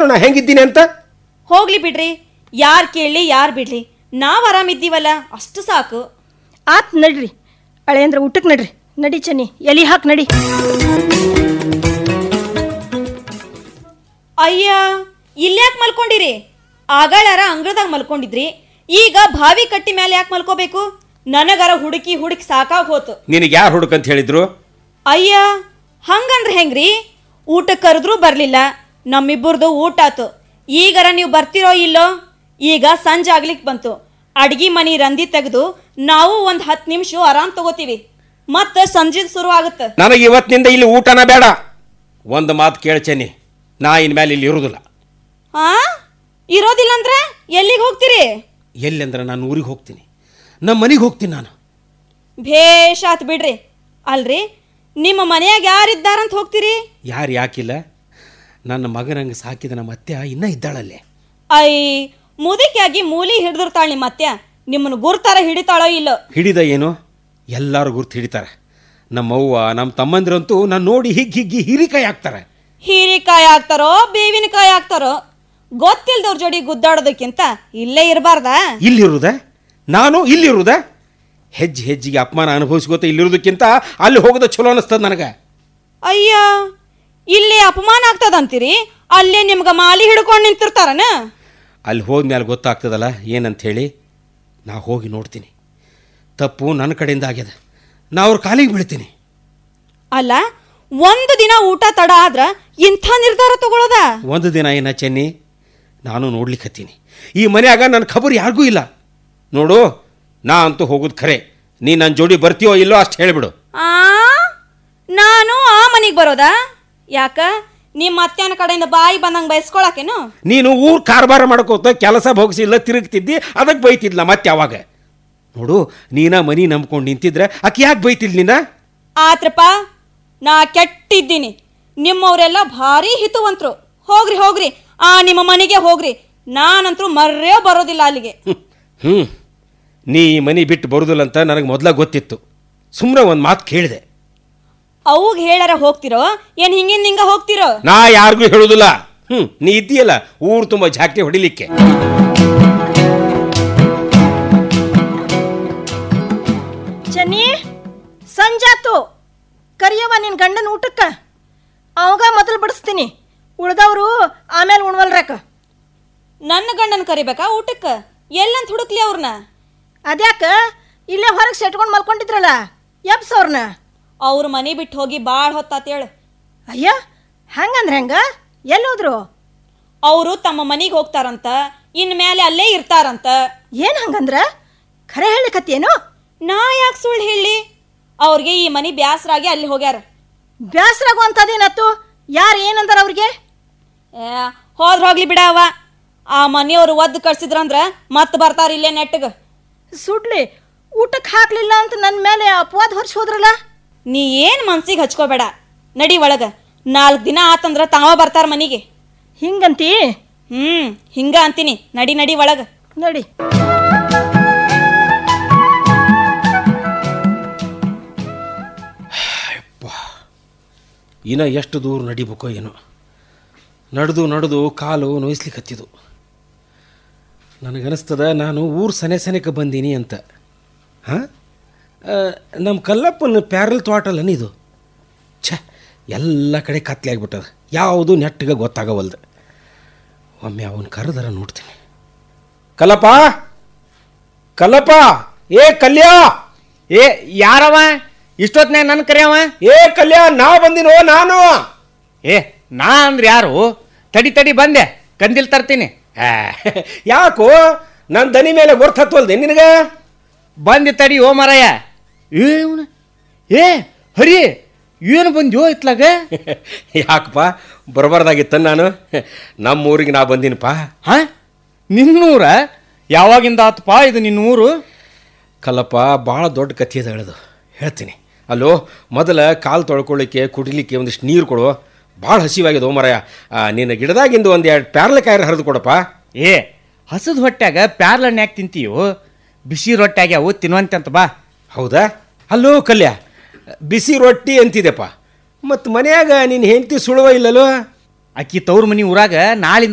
ನಾ ಹೆಂಗಿದ್ದೀನಿ ಅಂತ ಹೋಗ್ಲಿ ಬಿಡ್ರಿ ಯಾರ್ ಕೇಳಲಿ ಯಾರ್ ಬಿಡ್ಲಿ ನಾವ್ ಆರಾಮಿದ್ದೀವಲ್ಲ ಅಷ್ಟು ಸಾಕು ಆತ್ ನಡ್ರಿ ಅಳೆಯಂದ್ರ ಊಟಕ್ಕೆ ನಡ್ರಿ ನಡಿ ಚನ್ನಿ ಎಲಿ ಹಾಕ್ ನಡಿ ಅಯ್ಯ ಇಲ್ಯಾಕ್ ಮಲ್ಕೊಂಡಿರಿ ಆಗಳಾರ ಅಂಗಳದಾಗ ಮಲ್ಕೊಂಡಿದ್ರಿ ಈಗ ಬಾವಿ ಕಟ್ಟಿ ಮೇಲೆ ಯಾಕೆ ಮಲ್ಕೋಬೇಕು ನನಗರ ಹುಡುಕಿ ಹುಡುಕಿ ಸಾಕಾಗ್ ಹೋತು ನಿನಗೆ ಯಾರು ಹುಡುಕಂತ ಹೇಳಿದ್ರು ಅಯ್ಯ ಹಂಗಂದ್ರೆ ಹೆಂಗ್ರಿ ಊಟಕ್ಕೆ ಕರೆದ್ರೂ ಬರ್ಲಿಲ್ಲ ನಮ್ಮಿಬ್ಬರದು ಊಟ ಆತು ಈಗರ ನೀವು ಬರ್ತಿರೋ ಇಲ್ಲೋ ಈಗ ಸಂಜೆ ಆಗ್ಲಿಕ್ಕೆ ಬಂತು ಅಡ್ಗಿ ಮನಿ ರಂದಿ ತೆಗೆದು ನಾವು ಒಂದು ಹತ್ತು ನಿಮಿಷ ಆರಾಮ್ ತಗೋತೀವಿ ಮತ್ತೆ ಸಂಜೆ ಶುರು ಆಗುತ್ತೆ ನನಗೆ ಇವತ್ತಿನಿಂದ ಇಲ್ಲಿ ಊಟನ ಬೇಡ ಒಂದು ಮಾತು ಕೇಳ್ಚೇನಿ ನಾ ಇನ್ಮೇಲೆ ಇಲ್ಲಿ ಇರುವುದಿಲ್ಲ ಹಾ ಇರೋದಿಲ್ಲ ಅಂದ್ರೆ ಎಲ್ಲಿಗೆ ಹೋಗ್ತೀರಿ ಎಲ್ಲೆಂದ್ರೆ ನಾನು ಊರಿಗೆ ಹೋಗ್ತೀನಿ ನಮ್ಮ ಮನೆಗೆ ಹೋಗ್ತೀನಿ ನಾನು ಭೇಷ್ ಆತ್ ಬಿಡ್ರಿ ಅಲ್ರಿ ನಿಮ್ಮ ಮನೆಯಾಗ ಯಾರಿದ್ದಾರಂತ ಹೋಗ್ತೀರಿ ಯಾರು ಯಾಕಿಲ್ಲ ನನ್ನ ಮಗನಂಗೆ ಸಾಕಿದ ನಮ್ಮ ಅತ್ತೆ ಇನ್ನೂ ಇದ್ದಾಳಲ್ಲೇ ಐ ಮುದುಕಿಯಾಗಿ ಮೂಲಿ ಹಿಡಿದಿರ್ತಾಳ ನಿಮ್ಮ ಅತ್ಯ ನಿಮ್ಮನ್ನು ಗುರ್ತಾರ ಹಿಡಿತಾಳೋ ಇಲ್ಲೋ ಹಿಡಿದ ಏನು ಎಲ್ಲರೂ ಗುರ್ತು ಹಿಡಿತಾರೆ ನಮ್ಮವ್ವ ನಮ್ಮ ತಮ್ಮಂದಿರಂತೂ ನಾನು ನೋಡಿ ಹಿಗ್ಗಿ ಹಿಗ್ಗಿ ಹಿರಿಕಾಯಿ ಹಾಕ್ತಾರೆ ಹೀರಿಕಾಯಿ ಹಾಕ್ತಾರೋ ಬೇವಿನಕಾಯಿ ಹಾಕ್ತಾರೋ ಗೊತ್ತಿಲ್ದವ್ರ ಜೋಡಿ ಗುದ್ದಾಡೋದಕ್ಕಿಂತ ಇಲ್ಲೇ ಇರಬಾರ್ದಾ ಇಲ್ಲಿರುವುದ ನಾನು ಇಲ್ಲಿರುವುದ ಹೆಜ್ಜೆ ಹೆಜ್ಜೆಗೆ ಅಪಮಾನ ಅನುಭವಿಸ್ಕೋತ ಇಲ್ಲಿರೋದಕ್ಕಿಂತ ಅಲ್ಲಿ ಹೋಗೋದು ಚಲೋ ಅನಿಸ್ತದ ನನಗೆ ಅಯ್ಯ ಇಲ್ಲಿ ಅಪಮಾನ ಆಗ್ತದಂತೀರಿ ಅಲ್ಲೇ ನಿಮ್ಗ ಮಾಲಿ ಹಿಡ್ಕೊಂಡು ನಿಂತಿರ್ತಾರನ ಅಲ್ಲಿ ಹೋದ್ಮೇಲೆ ಗೊತ್ತಾಗ್ತದಲ್ಲ ಏನಂತ ಹೇಳಿ ನಾ ಹೋಗಿ ನೋಡ್ತೀನಿ ತಪ್ಪು ನನ್ನ ಕಡೆಯಿಂದ ಆಗ್ಯದ ನಾ ಅವ್ರ ಕಾಲಿಗೆ ಬೀಳ್ತೀನಿ ಅಲ್ಲ ಒಂದು ದಿನ ಊಟ ತಡ ಆದ್ರ ಇಂಥ ನಿರ್ಧಾರ ತಗೊಳ್ಳೋದ ಒಂದು ದಿನ ಏನ ಚೆನ್ನಿ ನಾನು ನೋಡ್ಲಿಕ್ಕೆ ಹತ್ತೀನಿ ಈ ಮನ್ಯಾಗ ನನ್ನ ಖಬರ್ ಯಾರಿಗೂ ಇಲ್ಲ ನೋಡು ನಾ ಅಂತೂ ಹೋಗೋದು ಖರೆ ನೀ ನನ್ನ ಜೋಡಿ ಬರ್ತೀಯೋ ಇಲ್ಲೋ ಅಷ್ಟು ಹೇಳಿಬಿಡು ಆ ನಾನು ಆ ಮನಿಗ್ ಬರೋದಾ ಯಾಕ ನಿಮ್ಮ ಅತ್ಯನ ಕಡೆಯಿಂದ ಬಾಯಿ ಬಂದಂಗೆ ಬಯಸ್ಕೊಳಕೇನು ನೀನು ಊರ್ ಕಾರ್ಬಾರ ಮಾಡ್ಕೋತ ಕೆಲಸ ಭೋಗಿಸಿಲ್ಲ ತಿರುಗ್ತಿದ್ದಿ ಅದಕ್ಕೆ ಬೈತಿದ್ಲ ಮತ್ತೆ ಯಾವಾಗ ನೋಡು ನೀನ ಮನಿ ನಂಬ್ಕೊಂಡು ನಿಂತಿದ್ರೆ ಆಕೆ ಯಾಕೆ ಬೈತಿಲ್ ನೀನ ಆತ್ರಪ್ಪ ನಾ ಕೆಟ್ಟಿದ್ದೀನಿ ನಿಮ್ಮವರೆಲ್ಲ ಭಾರಿ ಹಿತವಂತರು ಹೋಗ್ರಿ ಹೋಗ್ರಿ ಆ ನಿಮ್ಮ ಮನೆಗೆ ಹೋಗ್ರಿ ನಾನಂತರೂ ಮರ್ರೇ ಬರೋದಿಲ್ಲ ಅಲ್ಲಿಗೆ ಹ್ಞೂ ನೀ ಈ ಮನಿ ಬಿಟ್ಟು ಬರುದಿಲ್ಲ ಅಂತ ನನಗೆ ಮೊದಲ ಗೊತ್ತಿತ್ತು ಸುಮ್ಮನೆ ಒಂದು ಮಾತು ಕೇಳಿದೆ ಅವಾಗ ಹೇಳಾರ ಹೋಗ್ತಿರೋ ಏನ್ ಹಿಂಗಿನ ನಿಂಗ ಹೋಗ್ತಿರೋ ನಾ ಯಾರಿಗೂ ಹೇಳುದಿಲ್ಲ ಹ್ಞೂ ನೀ ಇದ್ದೀಯಲ್ಲ ಊರು ತುಂಬ ಜಾಕ್ತಿ ಹೊಡಿಲಿಕ್ಕೆ ಚನ್ನಿ ಸಂಜಾತು ಕರಿಯವ ನಿನ್ ಗಂಡನ ಊಟಕ್ಕ ಅವಾಗ ಮೊದಲು ಬಡಿಸ್ತೀನಿ ಉಳ್ದವ್ರು ಆಮೇಲೆ ಉಣ್ವಲ್ರಕ್ಕ ನನ್ನ ಗಂಡನ ಕರಿಬೇಕಾ ಊಟಕ್ಕೆ ಎಲ್ಲಂತ ಹುಡುಕ್ಲಿ ಅವ್ರನ್ನ ಅದ್ಯಾಕ ಇಲ್ಲೇ ಹೊರಗೆ ಸೆಟ್ಕೊಂಡು ಮಲ್ಕೊಂಡಿದ್ರಲ್ಲ ಎಬ್ಸ್ ಅವ್ರನ್ನ ಅವ್ರ ಮನೆ ಬಿಟ್ಟು ಹೋಗಿ ಭಾಳ ಹೊತ್ತಾತೇಳು ಅಯ್ಯ ಹಂಗಂದ್ರೆ ಹೆಂಗ ಎಲ್ಲೋದ್ರು ಅವರು ತಮ್ಮ ಮನೆಗೆ ಹೋಗ್ತಾರಂತ ಇನ್ಮೇಲೆ ಅಲ್ಲೇ ಇರ್ತಾರಂತ ಏನ್ ಹಂಗಂದ್ರ ಖರೆ ಹೇಳಿಕತ್ತೇನು ನಾ ಯಾಕೆ ಸುಳ್ಳು ಹೇಳಿ ಅವ್ರಿಗೆ ಈ ಮನಿ ಬ್ಯಾಸರಾಗಿ ಅಲ್ಲಿ ಹೋಗ್ಯಾರ ಬ್ಯಾಸರಾಗು ಅಂತದೇನತ್ತು ಯಾರು ಏನಂದಾರ ಅವ್ರಿಗೆ ಏ, ಹೋದ್ರ ಹೋಗ್ಲಿ ಬಿಡವ ಆ ಮನೆಯವ್ರು ಒದ್ದು ಕಳ್ಸಿದ್ರಂದ್ರ ಮತ್ತೆ ಬರ್ತಾರ ಇಲ್ಲೇ ನೆಟ್ಟಗ ಸುಡ್ಲಿ ಊಟಕ್ಕೆ ಹಾಕ್ಲಿಲ್ಲ ಅಂತ ನನ್ನ ಮೇಲೆ ಅಪವಾದ ಹೊರಿಸಿ ಹೋದ್ರಲ್ಲ ನೀ ಏನ್ ಮನ್ಸಿಗೆ ಹಚ್ಕೋಬೇಡ ನಡಿ ಒಳಗ ನಾಲ್ಕು ದಿನ ಆತಂದ್ರ ತಾವ ಬರ್ತಾರ ಮನಿಗೆ ಹಿಂಗಂತಿ ಹ್ಮ್ ಹಿಂಗ ಅಂತೀನಿ ನಡಿ ನಡಿ ಒಳಗ ನೋಡಿ ಇನ್ನ ಎಷ್ಟು ದೂರ ನಡಿಬೇಕೋ ಏನೋ ನಡೆದು ನಡೆದು ಕಾಲು ನೋಯಿಸ್ಲಿಕ್ಕತ್ತಿದ್ದು ನನಗನ್ನಿಸ್ತದ ನಾನು ಊರು ಸನೆ ಸನೆಗೆ ಬಂದೀನಿ ಅಂತ ಹಾಂ ನಮ್ಮ ಕಲ್ಲಪ್ಪನ ಪ್ಯಾರಲ್ ತೋಟಲ್ಲನ ಇದು ಛ ಎಲ್ಲ ಕಡೆ ಕತ್ಲೆ ಆಗ್ಬಿಟ್ಟದ ಯಾವುದು ನೆಟ್ಟಗೆ ಗೊತ್ತಾಗವಲ್ದು ಒಮ್ಮೆ ಅವನ ಕರೆದರ ನೋಡ್ತೀನಿ ಕಲ್ಲಪ್ಪ ಕಲ್ಲಪ್ಪ ಏ ಕಲ್ಯಾ ಏ ಯಾರವ ಇಷ್ಟೊತ್ನ್ಯಾಗ ನನ್ನ ಕರೆಯವ ಏ ಕಲ್ಯಾ ನಾ ಬಂದಿನೋ ನಾನು ಏ ನಾ ಅಂದ್ರೆ ಯಾರು ತಡಿ ತಡಿ ಬಂದೆ ಕಂದಿಲ್ ತರ್ತೀನಿ ಆ, ಯಾಕೋ ನನ್ನ ದನಿ ಮೇಲೆ ಗೊರ್ತ್ ಹತ್ತವಲ್ದೆ ನಿನಗೆ ಬಂದಿ ತಡಿ ಓ ಮರಯ್ಯ ಏ ಇವ್ನ ಏ ಹರಿ ಏನು ಬಂದ್ಯೋ ಇತ್ಲಾಗ ಯಾಕಪ್ಪ ಬರಬಾರ್ದಾಗಿತ್ತ ನಾನು ನಮ್ಮ ಊರಿಗೆ ನಾ ಬಂದಿನಪ್ಪ ಹಾ ನಿನ್ನೂರ ಯಾವಾಗಿಂದ ಆತಪ್ಪ ಇದು ನಿನ್ನ ಊರು ಕಲ್ಲಪ್ಪ ಭಾಳ ದೊಡ್ಡ ಕಥೆ ಅದ ಹೇಳೋದು ಹೇಳ್ತೀನಿ ಅಲ್ಲೋ ಮೊದಲ ಕಾಲು ತೊಳ್ಕೊಳ್ಳಿಕ್ಕೆ ಕುಡಿಲಿಕ್ಕೆ ಒಂದಿಷ್ಟು ನೀರು ಕೊಡು ಭಾಳ ಹಸಿವಾಗಿದೆ ಮರಯ ನಿನ್ನ ಗಿಡದಾಗಿಂದ ಒಂದು ಎರಡು ಪ್ಯಾರ್ಲೆಕಾಯಿ ಹರಿದು ಕೊಡಪ್ಪ ಏ ಹಸದ ಹೊಟ್ಯಾಗ ಪ್ಯಾರ್ಲಣ್ಣ ಯಾಕೆ ತಿಂತೀಯೋ ಬಿಸಿ ರೊಟ್ಟ್ಯಾಗ್ಯಾವು ತಿನ್ನುವಂತೆ ಅಂತ ಬಾ ಹೌದಾ ಅಲ್ಲೋ ಕಲ್ಯ ಬಿಸಿ ರೊಟ್ಟಿ ಅಂತಿದೆಪ್ಪ ಮತ್ತು ಮನ್ಯಾಗ ನಿನ್ನ ಹೆಂಡತಿ ಸುಳುವ ಇಲ್ಲಲ್ಲೋ ಅಕ್ಕಿ ತವ್ರ ಮನಿ ಊರಾಗ ನಾಳಿಂದ